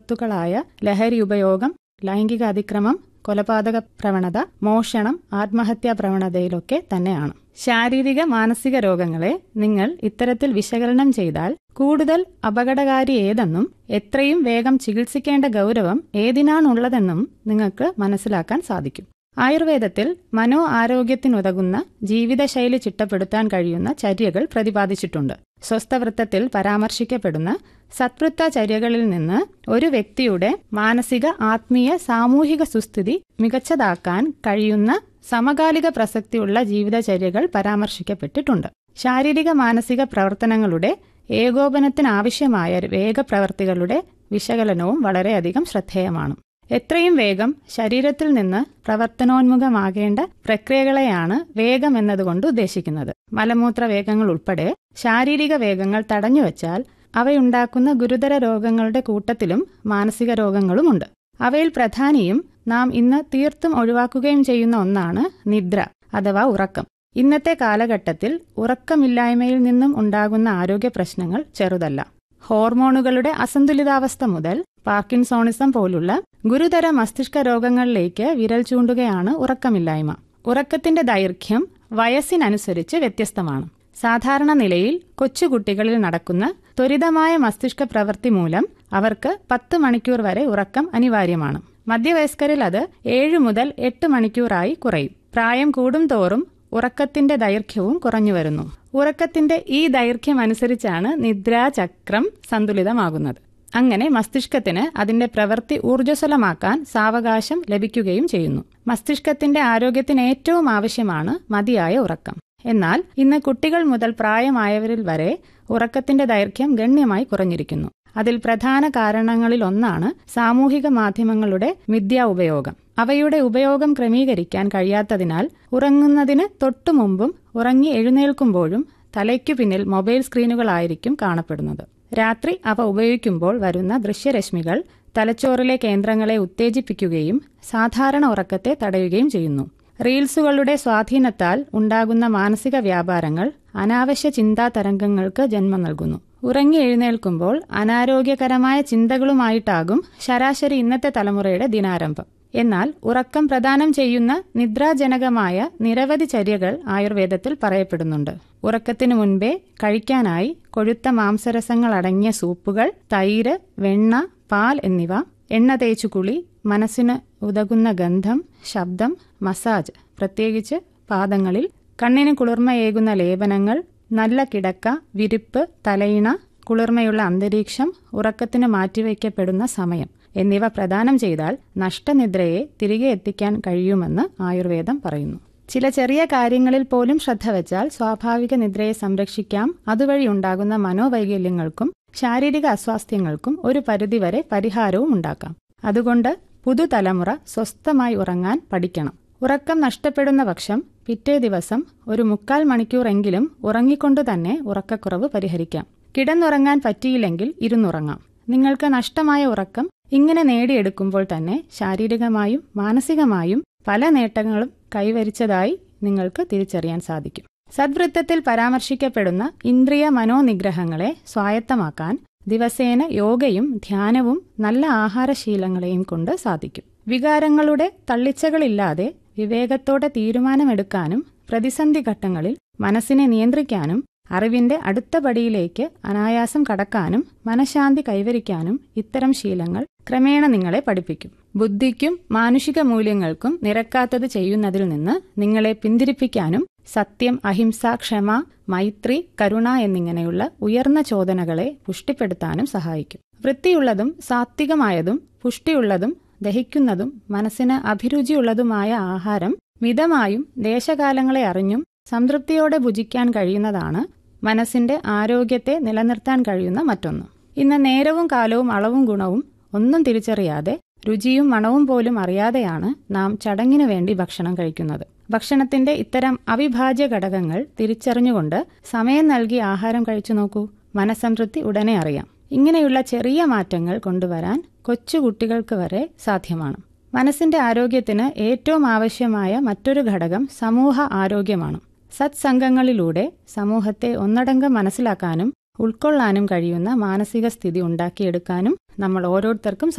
വസ്തുക്കളായ ലഹരി ഉപയോഗം ലൈംഗിക അതിക്രമം കൊലപാതക പ്രവണത മോഷണം ആത്മഹത്യാ പ്രവണതയിലൊക്കെ തന്നെയാണ് ശാരീരിക മാനസിക രോഗങ്ങളെ നിങ്ങൾ ഇത്തരത്തിൽ വിശകലനം ചെയ്താൽ കൂടുതൽ അപകടകാരി ഏതെന്നും എത്രയും വേഗം ചികിത്സിക്കേണ്ട ഗൗരവം ഏതിനാണുള്ളതെന്നും നിങ്ങൾക്ക് മനസ്സിലാക്കാൻ സാധിക്കും ആയുർവേദത്തിൽ മനോ ആരോഗ്യത്തിനുതകുന്ന ജീവിതശൈലി ചിട്ടപ്പെടുത്താൻ കഴിയുന്ന ചര്യകൾ പ്രതിപാദിച്ചിട്ടുണ്ട് സ്വസ്ഥവൃത്തത്തിൽ പരാമർശിക്കപ്പെടുന്ന സത്വൃത്ത ചര്യകളിൽ നിന്ന് ഒരു വ്യക്തിയുടെ മാനസിക ആത്മീയ സാമൂഹിക സുസ്ഥിതി മികച്ചതാക്കാൻ കഴിയുന്ന സമകാലിക പ്രസക്തിയുള്ള ജീവിതചര്യകൾ പരാമർശിക്കപ്പെട്ടിട്ടുണ്ട് ശാരീരിക മാനസിക പ്രവർത്തനങ്ങളുടെ ഏകോപനത്തിനാവശ്യമായ വേഗപ്രവർത്തികളുടെ വിശകലനവും വളരെയധികം ശ്രദ്ധേയമാണ് എത്രയും വേഗം ശരീരത്തിൽ നിന്ന് പ്രവർത്തനോന്മുഖമാകേണ്ട പ്രക്രിയകളെയാണ് വേഗം എന്നതുകൊണ്ട് ഉദ്ദേശിക്കുന്നത് മലമൂത്ര വേഗങ്ങൾ ഉൾപ്പെടെ ശാരീരിക വേഗങ്ങൾ തടഞ്ഞുവച്ചാൽ അവയുണ്ടാക്കുന്ന ഗുരുതര രോഗങ്ങളുടെ കൂട്ടത്തിലും മാനസിക രോഗങ്ങളുമുണ്ട് അവയിൽ പ്രധാനിയും നാം ഇന്ന് തീർത്തും ഒഴിവാക്കുകയും ചെയ്യുന്ന ഒന്നാണ് നിദ്ര അഥവാ ഉറക്കം ഇന്നത്തെ കാലഘട്ടത്തിൽ ഉറക്കമില്ലായ്മയിൽ നിന്നും ഉണ്ടാകുന്ന ആരോഗ്യ പ്രശ്നങ്ങൾ ചെറുതല്ല ഹോർമോണുകളുടെ അസന്തുലിതാവസ്ഥ മുതൽ പാർക്കിൻസോണിസം പോലുള്ള ഗുരുതര മസ്തിഷ്ക രോഗങ്ങളിലേക്ക് വിരൽ ചൂണ്ടുകയാണ് ഉറക്കമില്ലായ്മ ഉറക്കത്തിന്റെ ദൈർഘ്യം വയസ്സിനനുസരിച്ച് വ്യത്യസ്തമാണ് സാധാരണ നിലയിൽ കൊച്ചുകുട്ടികളിൽ നടക്കുന്ന ത്വരിതമായ മസ്തിഷ്ക പ്രവൃത്തി മൂലം അവർക്ക് പത്ത് മണിക്കൂർ വരെ ഉറക്കം അനിവാര്യമാണ് മധ്യവയസ്കരിൽ അത് ഏഴ് മുതൽ എട്ട് മണിക്കൂറായി കുറയും പ്രായം കൂടും തോറും ഉറക്കത്തിന്റെ ദൈർഘ്യവും കുറഞ്ഞു വരുന്നു ഉറക്കത്തിന്റെ ഈ ദൈർഘ്യം അനുസരിച്ചാണ് നിദ്രാചക്രം സന്തുലിതമാകുന്നത് അങ്ങനെ മസ്തിഷ്കത്തിന് അതിന്റെ പ്രവൃത്തി ഊർജ്ജസ്വലമാക്കാൻ സാവകാശം ലഭിക്കുകയും ചെയ്യുന്നു മസ്തിഷ്കത്തിന്റെ ആരോഗ്യത്തിന് ഏറ്റവും ആവശ്യമാണ് മതിയായ ഉറക്കം എന്നാൽ ഇന്ന് കുട്ടികൾ മുതൽ പ്രായമായവരിൽ വരെ ഉറക്കത്തിന്റെ ദൈർഘ്യം ഗണ്യമായി കുറഞ്ഞിരിക്കുന്നു അതിൽ പ്രധാന കാരണങ്ങളിൽ ഒന്നാണ് സാമൂഹിക മാധ്യമങ്ങളുടെ മിഥ്യാ ഉപയോഗം അവയുടെ ഉപയോഗം ക്രമീകരിക്കാൻ കഴിയാത്തതിനാൽ ഉറങ്ങുന്നതിന് തൊട്ടുമുമ്പും ഉറങ്ങി എഴുന്നേൽക്കുമ്പോഴും തലയ്ക്കു പിന്നിൽ മൊബൈൽ സ്ക്രീനുകളായിരിക്കും കാണപ്പെടുന്നത് രാത്രി അവ ഉപയോഗിക്കുമ്പോൾ വരുന്ന ദൃശ്യരശ്മികൾ തലച്ചോറിലെ കേന്ദ്രങ്ങളെ ഉത്തേജിപ്പിക്കുകയും സാധാരണ ഉറക്കത്തെ തടയുകയും ചെയ്യുന്നു റീൽസുകളുടെ സ്വാധീനത്താൽ ഉണ്ടാകുന്ന മാനസിക വ്യാപാരങ്ങൾ അനാവശ്യ ചിന്താ തരംഗങ്ങൾക്ക് ജന്മം നൽകുന്നു ഉറങ്ങി എഴുന്നേൽക്കുമ്പോൾ അനാരോഗ്യകരമായ ചിന്തകളുമായിട്ടാകും ശരാശരി ഇന്നത്തെ തലമുറയുടെ ദിനാരംഭം എന്നാൽ ഉറക്കം പ്രദാനം ചെയ്യുന്ന നിദ്രാജനകമായ നിരവധി ചര്യകൾ ആയുർവേദത്തിൽ പറയപ്പെടുന്നുണ്ട് ഉറക്കത്തിനു മുൻപേ കഴിക്കാനായി കൊഴുത്ത മാംസരസങ്ങൾ അടങ്ങിയ സൂപ്പുകൾ തൈര് വെണ്ണ പാൽ എന്നിവ എണ്ണ തേച്ചു കുളി മനസ്സിന് ഉതകുന്ന ഗന്ധം ശബ്ദം മസാജ് പ്രത്യേകിച്ച് പാദങ്ങളിൽ കണ്ണിന് കുളിർമയേകുന്ന ലേപനങ്ങൾ നല്ല കിടക്ക വിരിപ്പ് തലയിണ കുളിർമയുള്ള അന്തരീക്ഷം ഉറക്കത്തിന് മാറ്റിവെക്കപ്പെടുന്ന സമയം എന്നിവ പ്രദാനം ചെയ്താൽ നഷ്ടനിദ്രയെ തിരികെ എത്തിക്കാൻ കഴിയുമെന്ന് ആയുർവേദം പറയുന്നു ചില ചെറിയ കാര്യങ്ങളിൽ പോലും ശ്രദ്ധ വെച്ചാൽ സ്വാഭാവിക നിദ്രയെ സംരക്ഷിക്കാം അതുവഴി ഉണ്ടാകുന്ന മനോവൈകല്യങ്ങൾക്കും ശാരീരിക അസ്വാസ്ഥ്യങ്ങൾക്കും ഒരു പരിധിവരെ പരിഹാരവും ഉണ്ടാക്കാം അതുകൊണ്ട് പുതുതലമുറ സ്വസ്ഥമായി ഉറങ്ങാൻ പഠിക്കണം ഉറക്കം നഷ്ടപ്പെടുന്ന പക്ഷം പിറ്റേ ദിവസം ഒരു മുക്കാൽ മണിക്കൂറെങ്കിലും ഉറങ്ങിക്കൊണ്ടു തന്നെ ഉറക്കക്കുറവ് പരിഹരിക്കാം കിടന്നുറങ്ങാൻ പറ്റിയില്ലെങ്കിൽ ഇരുന്നുറങ്ങാം നിങ്ങൾക്ക് നഷ്ടമായ ഉറക്കം ഇങ്ങനെ നേടിയെടുക്കുമ്പോൾ തന്നെ ശാരീരികമായും മാനസികമായും പല നേട്ടങ്ങളും കൈവരിച്ചതായി നിങ്ങൾക്ക് തിരിച്ചറിയാൻ സാധിക്കും സദ്വൃത്തത്തിൽ പരാമർശിക്കപ്പെടുന്ന ഇന്ദ്രിയ മനോനിഗ്രഹങ്ങളെ സ്വായത്തമാക്കാൻ ദിവസേന യോഗയും ധ്യാനവും നല്ല ആഹാരശീലങ്ങളെയും കൊണ്ട് സാധിക്കും വികാരങ്ങളുടെ തള്ളിച്ചകളില്ലാതെ വിവേകത്തോടെ തീരുമാനമെടുക്കാനും പ്രതിസന്ധി ഘട്ടങ്ങളിൽ മനസ്സിനെ നിയന്ത്രിക്കാനും അറിവിന്റെ അടുത്ത പടിയിലേക്ക് അനായാസം കടക്കാനും മനഃശാന്തി കൈവരിക്കാനും ഇത്തരം ശീലങ്ങൾ ക്രമേണ നിങ്ങളെ പഠിപ്പിക്കും ബുദ്ധിക്കും മാനുഷിക മൂല്യങ്ങൾക്കും നിരക്കാത്തത് ചെയ്യുന്നതിൽ നിന്ന് നിങ്ങളെ പിന്തിരിപ്പിക്കാനും സത്യം അഹിംസ ക്ഷമ മൈത്രി കരുണ എന്നിങ്ങനെയുള്ള ഉയർന്ന ചോദനകളെ പുഷ്ടിപ്പെടുത്താനും സഹായിക്കും വൃത്തിയുള്ളതും സാത്വികമായതും പുഷ്ടിയുള്ളതും ദഹിക്കുന്നതും മനസ്സിന് അഭിരുചിയുള്ളതുമായ ആഹാരം മിതമായും ദേശകാലങ്ങളെ അറിഞ്ഞും സംതൃപ്തിയോടെ ഭുജിക്കാൻ കഴിയുന്നതാണ് മനസ്സിന്റെ ആരോഗ്യത്തെ നിലനിർത്താൻ കഴിയുന്ന മറ്റൊന്ന് ഇന്ന് നേരവും കാലവും അളവും ഗുണവും ഒന്നും തിരിച്ചറിയാതെ രുചിയും മണവും പോലും അറിയാതെയാണ് നാം ചടങ്ങിനു വേണ്ടി ഭക്ഷണം കഴിക്കുന്നത് ഭക്ഷണത്തിന്റെ ഇത്തരം അവിഭാജ്യ ഘടകങ്ങൾ തിരിച്ചറിഞ്ഞുകൊണ്ട് സമയം നൽകി ആഹാരം കഴിച്ചു നോക്കൂ മനസ്സംതൃപ്തി ഉടനെ അറിയാം ഇങ്ങനെയുള്ള ചെറിയ മാറ്റങ്ങൾ കൊണ്ടുവരാൻ കൊച്ചുകുട്ടികൾക്ക് വരെ സാധ്യമാണ് മനസ്സിന്റെ ആരോഗ്യത്തിന് ഏറ്റവും ആവശ്യമായ മറ്റൊരു ഘടകം സമൂഹ ആരോഗ്യമാണ് സത്സംഗങ്ങളിലൂടെ സമൂഹത്തെ ഒന്നടങ്കം മനസ്സിലാക്കാനും ഉൾക്കൊള്ളാനും കഴിയുന്ന മാനസിക സ്ഥിതി ഉണ്ടാക്കിയെടുക്കാനും നമ്മൾ ഓരോരുത്തർക്കും